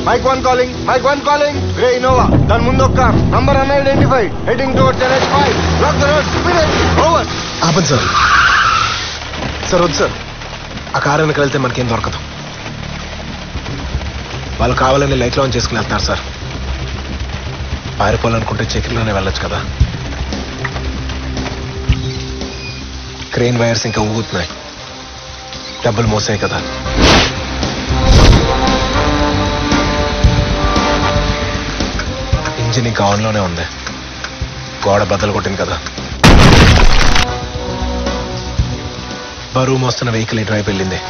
Mic one calling mike one calling grey Innova దాని ముందు ఒక car number unidentified heading towards NH five block the road over ఆపండి sir sir వద్దు sir ఆ car వెనక వెళ్తే మనకేం దొరకదు వాళ్ళు కావాలని లైట్ ఆన్ చేసుకుని వెళ్తున్నారు సార్ పారిపోవాలనుకుంటే చెకిలోనే వెళ్ళొచ్చు కదా క్రెయిన్ వైర్స్ ఇంకా ఊగుతున్నాయి డబ్బులు మోసాయి కదా ఇంజిన్ ఇంకా ఆన్లోనే ఉంది గోడ బద్దలు కొట్టింది కదా బరువు మోస్తున్న వెహికల్ ఇటువైపు వెళ్ళింది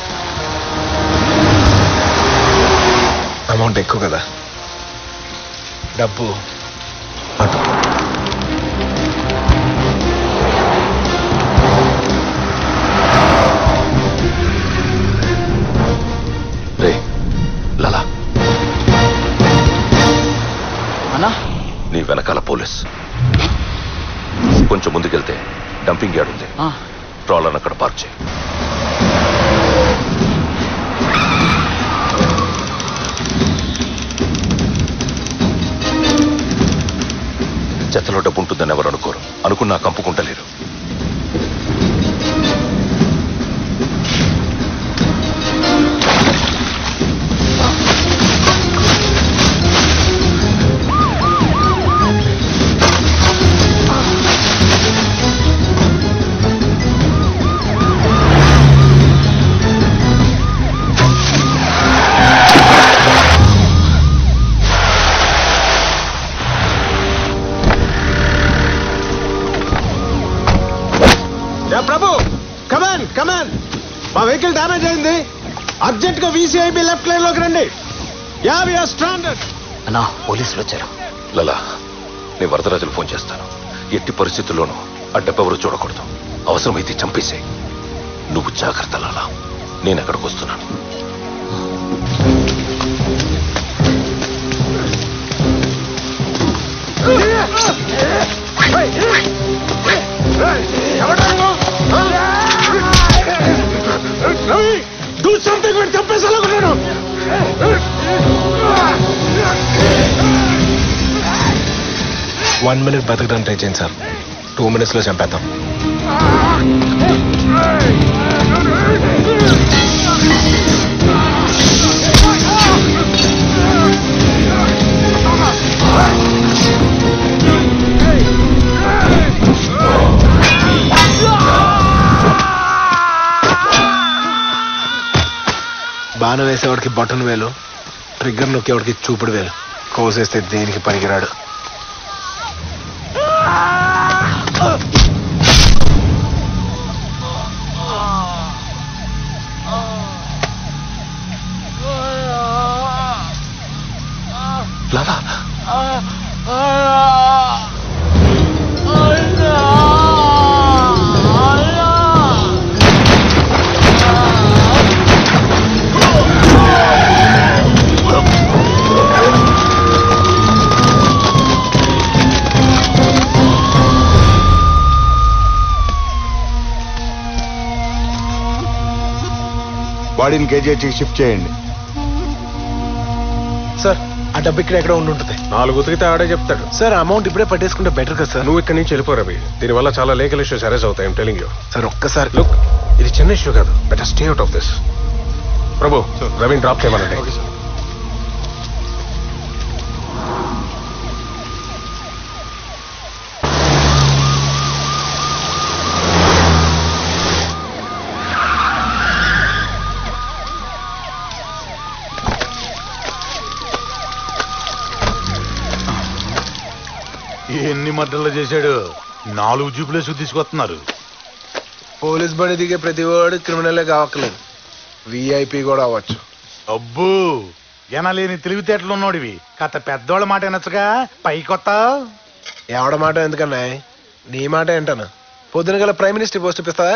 అమౌంట్ ఎక్కువ కదా డబ్బు అటు రే లలా అన్నా నీ వెనకాల పోలీస్ కొంచెం ముందుకెళ్తే డంపింగ్ యార్డ్ ఉంది ఆ, ట్రాలర్ అక్కడ పార్క్ చేయి చెత్తలో డబ్బు ఉంటుందని ఎవరు అనుకోరు అనుకున్నా కంపుకుంటలేరు యా ప్రభు కమాన్ కమాన్ మా వెహికల్ డ్యామేజ్ అయింది అర్జెంట్ గా వీసీఐబీ లెఫ్ట్ లైన్ లోకి రండి యా వీఆర్ స్ట్రాండెడ్ అన్నా పోలీసులు వచ్చారు లలా నీ వరదరాజులు ఫోన్ చేస్తాను ఎట్టి పరిస్థితుల్లోనూ ఆ డబ్బెవరు చూడకూడదు అవసరమైతే చంపేసే నువ్వు జాగ్రత్త లాలా నేను ఎక్కడికి వస్తున్నాను డూ సంథింగ్ వీడు చంపేసాలనుకున్నాను వన్ మినిట్ బతకడానికి ట్రై చేయండి సార్ టూ మినిట్స్ లో చంపేద్దాం బాణం వేసేవాడికి బటన్ వేలు ట్రిగ్గర్ నొక్కేవాడికి చూపుడు వేలు కోసేస్తే దేనికి పనికిరాడు లాలా బాడీని కేజీహెచ్కి షిఫ్ట్ చేయండి సార్ ఆ డబ్బు ఇక్కడ ఎక్కడ ఉండి ఉంటుంది నాలుగు ఉతికితే ఆడే చెప్తాడు సార్ అమౌంట్ ఇప్పుడే పట్టేసుకుంటే బెటర్ కదా సార్ నువ్వు ఇక్కడి నుంచి వెళ్ళిపో రవి దీనివల్ల చాలా లీగల్ ఇష్యూస్ అరేజ్ అవుతాయి టెలింగ్ యూ సార్ ఒక్కసారి లుక్ ఇది చిన్న ఇష్యూ కాదు better stay out of this Prabhu రవిని డ్రాప్ చేయమనండి ఎన్ని మర్డర్లు చేశాడు నాలుగు జీపులేసి తీసుకొస్తున్నారు పోలీస్ బండి దిగే ప్రతి వాడు క్రిమినలే కావట్లేదు విఐపి కూడా అవ్వచ్చు అబ్బో ఎనలేని తెలివితేటలు ఉన్నోడివి కాస్త పెద్దోళ్ళ మాట వినొచ్చుగా పైకొత్త ఎవడ మాట ఎందుకన్నా నీ మాట ఏంటన్నా పొద్దున గల ప్రైమ్ మినిస్టర్ పోస్ట్ ఇప్పిస్తావా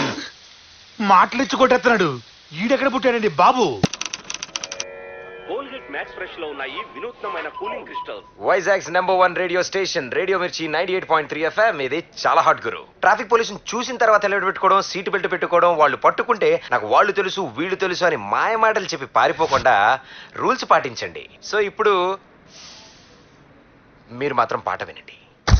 మాటలు ఇచ్చి కొట్టేస్తున్నాడు ఈడెక్కడ పుట్టాడండి బాబు యూనిట్ మ్యాక్స్ ఫ్రెష్ లో ఉన్నాయి వినూత్నమైన cooling crystals Vizag's number one radio station radio Mirchi ninety eight point three FM ఇది చాలా హాట్ గురు ట్రాఫిక్ పోలీసుని చూసిన తర్వాత హెల్మెట్ పెట్టుకోవడం సీట్ బెల్ట్ పెట్టుకోవడం వాళ్ళు పట్టుకుంటే నాకు వాళ్ళు తెలుసు వీళ్ళు తెలుసు అని మాయ మాటలు చెప్పి పారిపోకుండా రూల్స్ పాటించండి సో ఇప్పుడు మీరు మాత్రం పాట వినండి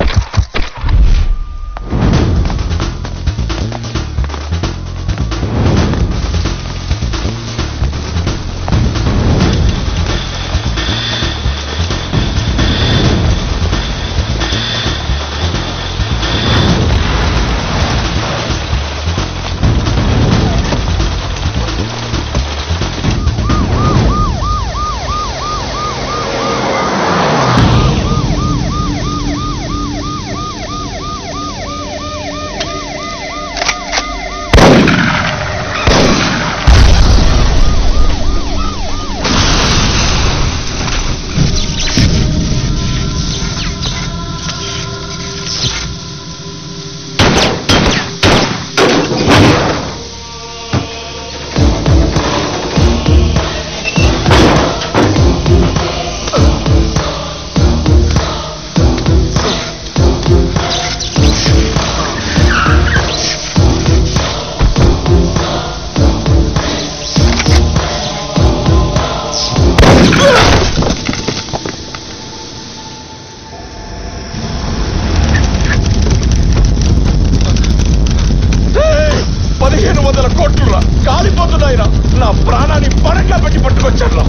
పదిహేను వందల కోట్లు కాలిపోతున్నాయిరా నా ప్రాణాన్ని పరంగా పెట్టి పట్టుకొచ్చారు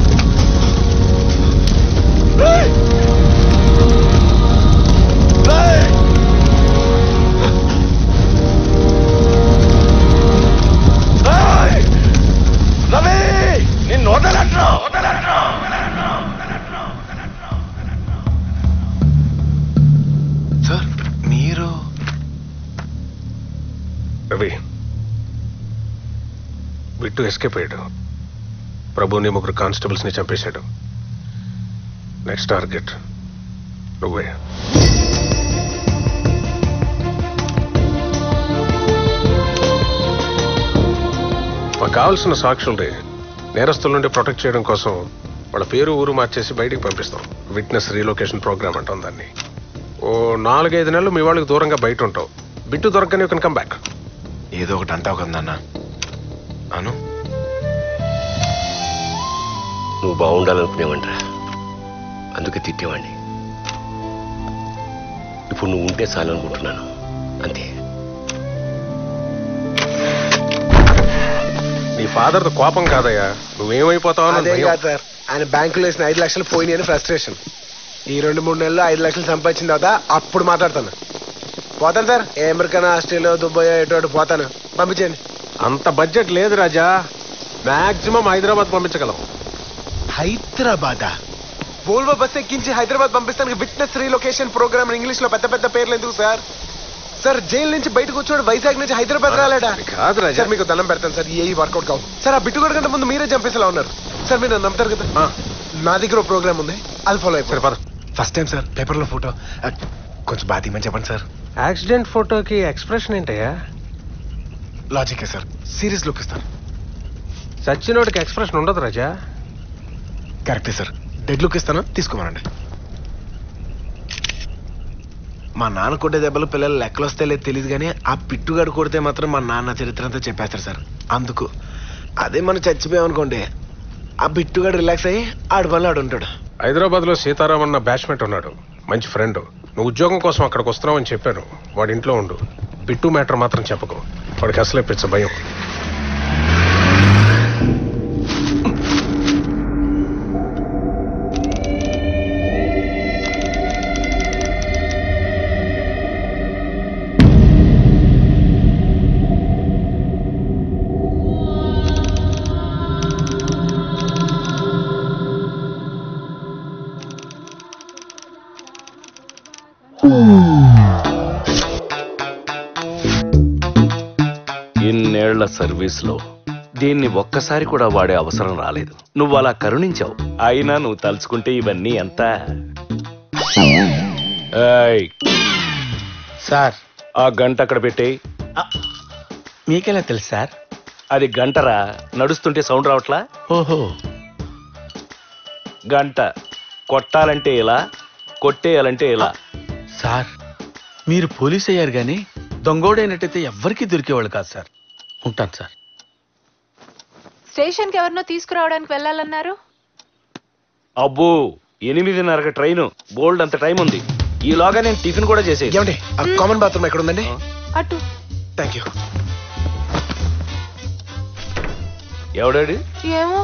రవి నిన్ను వదలట్రా వదలట్రా సార్ మీరు రవి బిట్టు ఎస్కేప్ అయ్యాడు ప్రభుని ముగ్గురు కానిస్టేబుల్స్ ని చంపేశాడు నెక్స్ట్ టార్గెట్ నువ్వే మాకు కావాల్సిన సాక్షుల్ని నేరస్తుల నుండి ప్రొటెక్ట్ చేయడం కోసం వాళ్ళ పేరు ఊరు మార్చేసి బయటికి పంపిస్తాం విట్నెస్ రీలొకేషన్ ప్రోగ్రామ్ అంటాం దాన్ని ఓ నాలుగైదు నెలలు మీ వాళ్ళకి దూరంగా బయట ఉంటావు బిట్టు దొరకని యూ కెన్ కమ్ బ్యాక్ ఏదో ఒకటి అంటావు కదా నాన్న అను నువ్వు బాగుండాలనుకునేవంట్రా అందుకే తిట్టేవాడిని ఇప్పుడు నువ్వు ఉంటే చాలనుకుంటున్నాను అంతే నీ ఫాదర్ కోపం కాదయ్యా నువ్వేమైపోతావు అని అదే భయం. కాదు సార్ ఆయన బ్యాంకులో వేసిన ఐదు లక్షలు పోయినాయని ఫ్రస్ట్రేషన్ ఈ రెండు మూడు నెలల్లో ఐదు లక్షలు సంపాదించిన తర్వాత అప్పుడు మాట్లాడతాను పోతాను సార్ ఏ అమెరికన్ ఆస్ట్రేలియా దుబాయ్ ఎటువంటి పోతాను పంపించండి అంత బడ్జెట్ లేదు రాజా మాక్సిమం హైదరాబాద్ పంపించగలం హైదరాబాద్ వోల్వో బస్ ఎక్కించి హైదరాబాద్ పంపిస్తానికి విట్నెస్ రీలొకేషన్ ప్రోగ్రామ్ ఇంగ్లీష్ లో పెద్ద పెద్ద పేర్లు ఎందుకు సార్ సార్ జైలు నుంచి బయటకు వచ్చాడు వైజాగ్ నుంచి హైదరాబాద్ రాలేడా అది కాదు రాజా. సార్ మీకు దండం పెడతాను సార్ ఏ వర్కౌట్ కావు సార్ ఆ బిట్టుగోడ కంటే ముందు మీరే చంపేసేలా ఉన్నారు సార్ మీరు నన్ను నమ్ముతారు కదా ఆ. నా దగ్గర ఒక ప్రోగ్రామ్ ఉంది అది ఫాలో సరే అయిపోయి పద ఫస్ట్ టైం సార్ పేపర్ లో ఫోటో కొంచెం బాగా తీయమని చెప్పండి సార్ యాక్సిడెంట్ ఫోటోకి ఎక్స్ప్రెషన్ ఏంటయ్యా లాజికే సార్ సీరియస్ లుక్ ఇస్తాను సచ్చినోడికి ఎక్స్ప్రెషన్ ఉండదు రాజా కరెక్టే సార్ డెడ్ లుక్ ఇస్తాను తీసుకోమనండి మా నాన్న కొట్టే దెబ్బలు పిల్లలు లెక్కలు వస్తే లేదు తెలియదు కానీ ఆ పిట్టుగాడు కొడితే మాత్రం మా నాన్న చరిత్ర అంతా చెప్పేస్తారు సార్ అందుకు అదే మనం చచ్చిపోయామనుకోండి ఆ బిట్టుగాడు రిలాక్స్ అయ్యి ఆడి పనులు ఆడు ఉంటాడు హైదరాబాద్ లో సీతారాం అన్న బ్యాచ్మేట్ ఉన్నాడు మంచి ఫ్రెండ్ నువ్వు ఉద్యోగం కోసం అక్కడికి వస్తున్నావు అని చెప్పాను వాడి ఇంట్లో ఉండు బిట్టు మ్యాటర్ మాత్రం చెప్పకు వాడికి అసలే పిచ్చ భయం ఇన్నేళ్ల సర్వీస్ లో దీన్ని ఒక్కసారి కూడా వాడే అవసరం రాలేదు నువ్వు అలా కరుణించావు అయినా నువ్వు తలుచుకుంటే ఇవన్నీ ఎంత ఏయ్, సార్ ఆ గంట అక్కడ పెట్టే మీకెలా తెలుసు సార్ అది గంటరా నడుస్తుంటే సౌండ్ రావట్లా ఓహో గంట కొట్టాలంటే ఇలా కొట్టేయాలంటే ఇలా సార్ మీరు పోలీస్ అయ్యారు కానీ దొంగోడైనట్టయితే ఎవ్వరికీ దొరికేవాళ్ళు కాదు సార్ ఉంటాను సార్ స్టేషన్ కి ఎవరినో తీసుకురావడానికి వెళ్ళాలన్నారు అబ్బో ఎనిమిదిన్నరకు ట్రైన్ బోల్డ్ అంత టైం ఉంది ఈలోగా నేను టిఫిన్ కూడా చేసేది ఏమండి ఆ కామన్ బాత్రూమ్ ఎక్కడ ఉందండి అటు థ్యాంక్ యూ ఎవడాడు ఏమో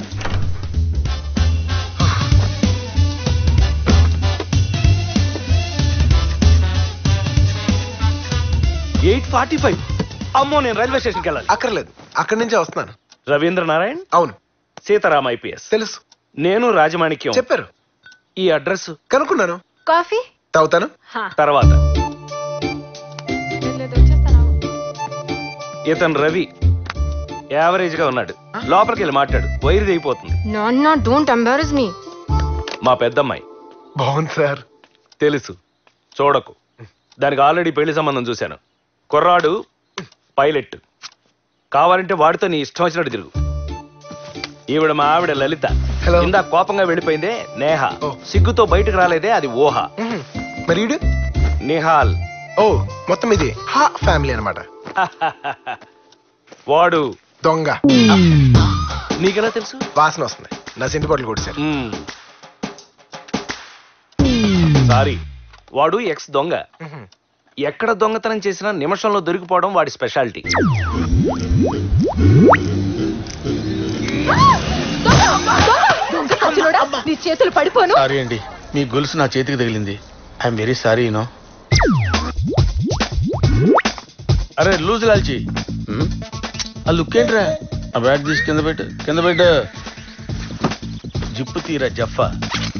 ఎయిట్ ఫార్టీ ఫైవ్ అమ్మో నేను రైల్వే స్టేషన్కి వెళ్ళాలి అక్కర్లేదు అక్కడి నుంచే వస్తున్నాను రవీంద్ర నారాయణ్ అవును సీతారాం ఐపీఎస్ తెలుసు నేను రాజమాణిక్యం చెప్పారు ఈ అడ్రస్ కనుక్కున్నాను కాఫీ తాగుతాను హా, తర్వాత లేదు, వచ్చేస్తాను ఇతను రవి యావరేజ్ గా ఉన్నాడు లోపలికి వెళ్ళి మాట్లాడు వైరు దిగిపోతుంది నాన్న డోంట్ ఎంబారస్ మీ మా పెద్దమ్మాయి బాగుంది సార్ తెలుసు చూడకు దానికి ఆల్రెడీ పెళ్లి సంబంధం చూశాను కుర్రాడు పైలట్ కావాలంటే వాడితో నీ ఇష్టం వచ్చినట్టు తిరుగు ఈవిడ మా ఆవిడ లలిత Hello. ఇందా కోపంగా వెళ్ళిపోయిందే నేహ Oh. సిగ్గుతో బయటకు రాలేదే అది ఊహ మ్మ్. మరి ఈడు? నిహాల్ ఓ మొత్తం ఇది హా ఫ్యామిలీ అన్నమాట వాడు దొంగ నీకెలా తెలుసు వాసన వస్తుంది నా సింటి బట్టలు కొట్టేశారు మ్మ్. సారీ వాడు ఎక్స్ దొంగ ఎక్కడ దొంగతనం చేసినా నిమిషంలో దొరికిపోవడం వాడి స్పెషాలిటీ నీ చేతులు పడిపోను సారీ అండి మీ గొలుసు నా చేతికి తగిలింది ఐఎమ్ వెరీ సారీ యూనో అరే లూజ్ లాల్చి హ్మ్? ఆ లుక్ ఏంట్రా ఆ బ్యాగ్ తీసి కింద పెట్టు కింద పెట్టు జిప్పు తీరా జఫా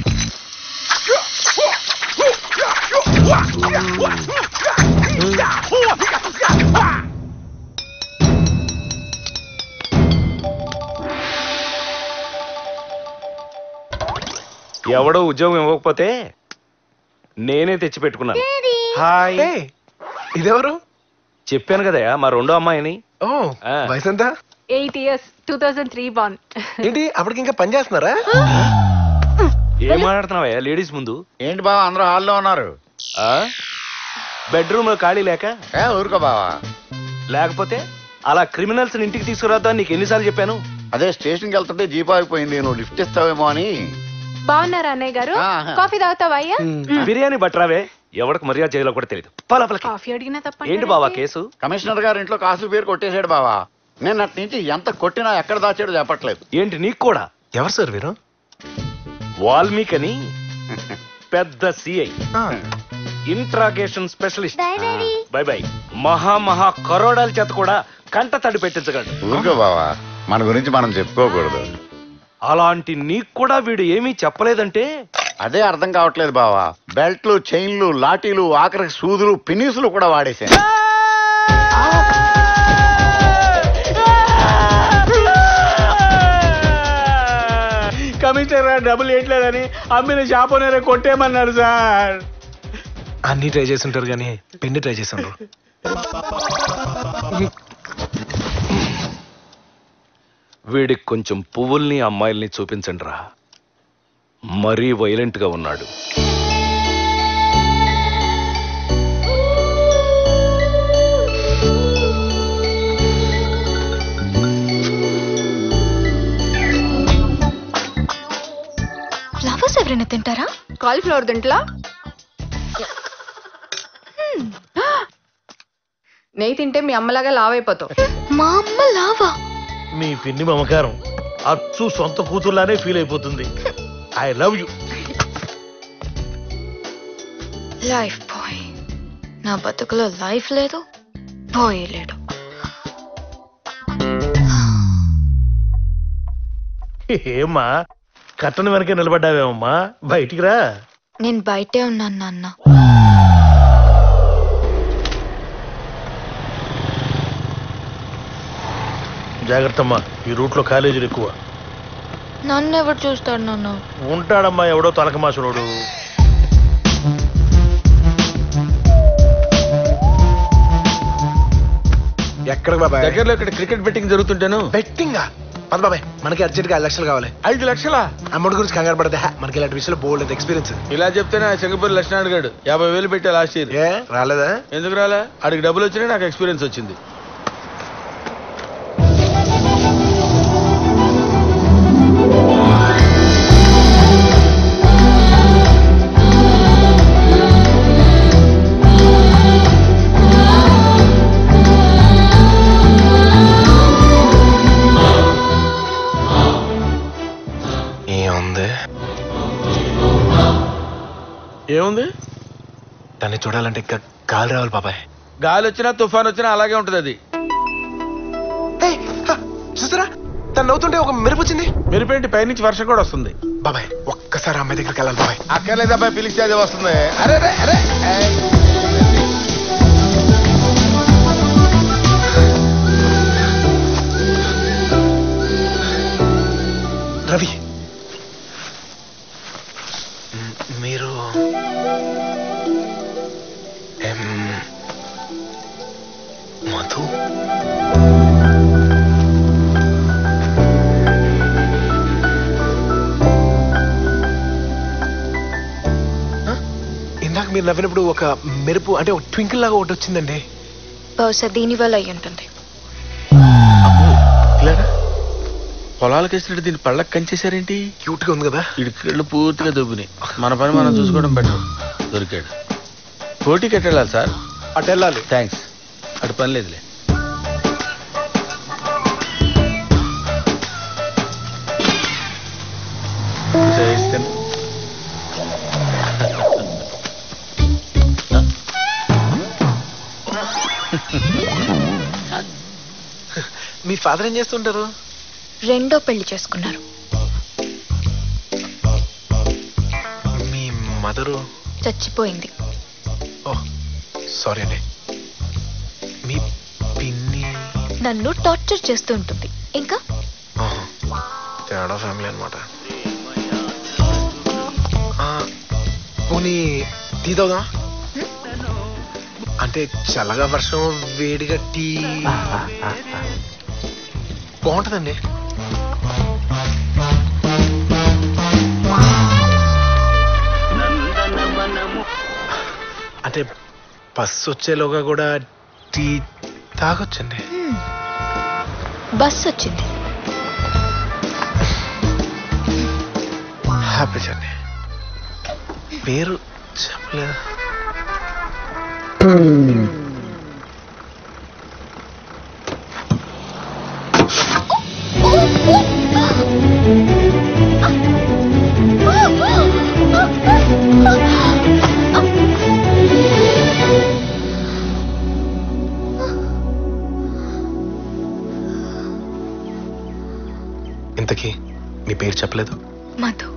ఎవడో ఉద్యోగం ఇవ్వకపోతే నేనే తెచ్చి పెట్టుకున్నాను హాయ్ ఏయ్, ఇదెవరు చెప్పాను కదా మా రెండో అమ్మాయిని ఓ ఆ. వయసు ఎంత eight years two thousand three born ఏంటి అప్పటికి ఇంకా పని చేస్తున్నారా ఏం మాట్లాడుతున్నావా లేడీస్ ముందు ఏంటి బావా అందరూ హాల్లో ఉన్నారు ఆ బెడ్రూమ్ ఖాళీ లేక ఏ ఊరుకో బావా లేకపోతే అలా క్రిమినల్స్ ఇంటికి తీసుకురాద్దా నీకు ఎన్నిసార్లు చెప్పాను అదే స్టేషన్కి వెళ్తుంటే జీప్ ఆగిపోయింది నువ్వు లిఫ్ట్ ఇస్తావేమో అని బాగున్నారా అన్నయ్య గారు ఆహా. కాఫీ తాగుతావా అయ్యా బిర్యానీ బట్రావే ఎవరికి మర్యాద చేయాలో కూడా తెలియదు పలపలకి కాఫీ అడిగినా తప్ప ఏంటి బావా కేసు కమిషనర్ గారి ఇంట్లో కాసుల పేరు కొట్టేశాడు బావా నేను అటు నుంచి ఎంత కొట్టినా ఎక్కడ దాచాడో చెప్పట్లేదు ఏంటి నీకు కూడా ఎవరు సార్ వీరు వాల్మీకి అని పెద్ద సిఐ ఆ, ఇంట్రాగేషన్ స్పెషలిస్ట్ బై బై మహా మహా కరోడాల చేత కూడా కంట తడి పెట్టించగలడు ఊరుకో బావా మన గురించి మనం చెప్పుకోకూడదు అలాంటి నీకు కూడా వీడు ఏమీ చెప్పలేదంటే అదే అర్థం కావట్లేదు బావా బెల్ట్లు చైన్లు లాఠీలు ఆఖరికి సూదులు పినీసులు కూడా వాడేశాను కమిషనర్ డబ్బులు వేయట్లేదని అమ్మిన షాప్ ఓనరే కొట్టేయమన్నారు సార్ అన్ని ట్రై చేసి ఉంటారు కానీ పెన్ని ట్రై చేసి ఉండరు వీడికి కొంచెం పువ్వుల్ని అమ్మాయిల్ని చూపించండి రా మరీ వైలెంట్ గా ఉన్నాడు ఫ్లవర్స్ ఎవరైనా తింటారా కాలీఫ్లవర్ తింట్లా నెయ్యి తింటే మీ అమ్మలాగా లావైపోతావు మా అమ్మ లావా మీ పిన్ని మమకారం అచ్చు సొంత కూతుర్లానే ఫీల్ అయిపోతుంది I love you Lifebuoy నా బతుకులో లైఫ్ లేదు బాయ్ లేడు ఏమ్మా కట్టను వెనక నిలబడ్డావేమమ్మా బయటికి రా నేను బయటే ఉన్నాను నాన్న జాగ్రత్త అమ్మా ఈ రూట్ లో కాలేజీలు ఎక్కువ నన్ను ఎవరు చూస్తాడు నాన్న ఉంటాడమ్మా ఎవడో తలకమాసులోడు ఎక్కడికి బాబాయ్ దగ్గరలో ఇక్కడ క్రికెట్ బెట్టింగ్ జరుగుతుంటాను బెట్టింగా పద బాబాయ్ మనకి అర్జెంట్గా ఐదు లక్షలు కావాలి ఐదు లక్షల అమౌంట్ గురించి కంగారు పడదే మనకి ఇలాంటి విషయంలో బోల్డ్ ఎక్స్పీరియన్స్ ఇలా చెప్తేనే చెంగపూరి లక్ష్మణ్ అడిగాడు యాభై వేలు పెట్టా లాస్ట్ ఇయర్ ఏ రాలేదా ఎందుకు రాలే అడిగి డబ్బులు వచ్చినాయి నాకు ఎక్స్పీరియన్స్ వచ్చింది ఏముంది ఏముంది దాన్ని చూడాలంటే ఇంకా గాలి రావాలి బాబాయ్ గాలి వచ్చినా తుఫాన్ వచ్చినా అలాగే ఉంటది అది చూసారా తను నవ్వుతుంటే ఒక మెరుపు వచ్చింది మెరుపేంటి పైనుంచి వర్షం కూడా వస్తుంది బాబాయ్ ఒక్కసారి అమ్మాయి దగ్గరికి వెళ్ళాలి బాబాయ్ అక్కర్లేదు అబ్బాయి పిలిస్తే అది వస్తుంది అరే అరే అరే ఏయ్. రవి మ్, మీరు ఎం, మధు ఆ? ఇందాక మీరు నవ్వినప్పుడు ఒక మెరుపు అంటే ఒక ట్వింకిల్ లాగా ఒకటి వచ్చిందండి బహుశా దీని వల్ల అయి ఉంటుంది ఇలాగా పొలాలకు వేసినట్టు దీన్ని పళ్ళకి కంచేశారేంటి క్యూట్ గా ఉంది కదా ఇడికెళ్ళు పూర్తిగా దుబ్బుని మన పని మనం చూసుకోవడం బెటర్ దొరికాడు పోటీకి ఎట్టెళ్ళాలి సార్ అటు వెళ్ళాలి థ్యాంక్స్ అటు పని లేదులే చేయిస్తాను. మీ ఫాదర్ ఏం చేస్తుంటారు రెండో పెళ్లి చేసుకున్నారు మీ మదరు చచ్చిపోయింది ఓ సారీ అండి మీ పిన్ని నన్ను టార్చర్ చేస్తూ ఉంటుంది ఇంకా ఆహా. తేడా ఫ్యామిలీ అనమాట పోనీ టీ తాగుదామా అంటే చల్లగా వర్షం వేడిగా టీ బాగుంటుందండి అంటే బస్సు వచ్చేలోగా కూడా టీ తాగొచ్చండి బస్ వచ్చింది హ్యాపీ జర్నీ పేరు చెప్పలేదు ఇంతకీ నీ పేరు చెప్పలేదు మధు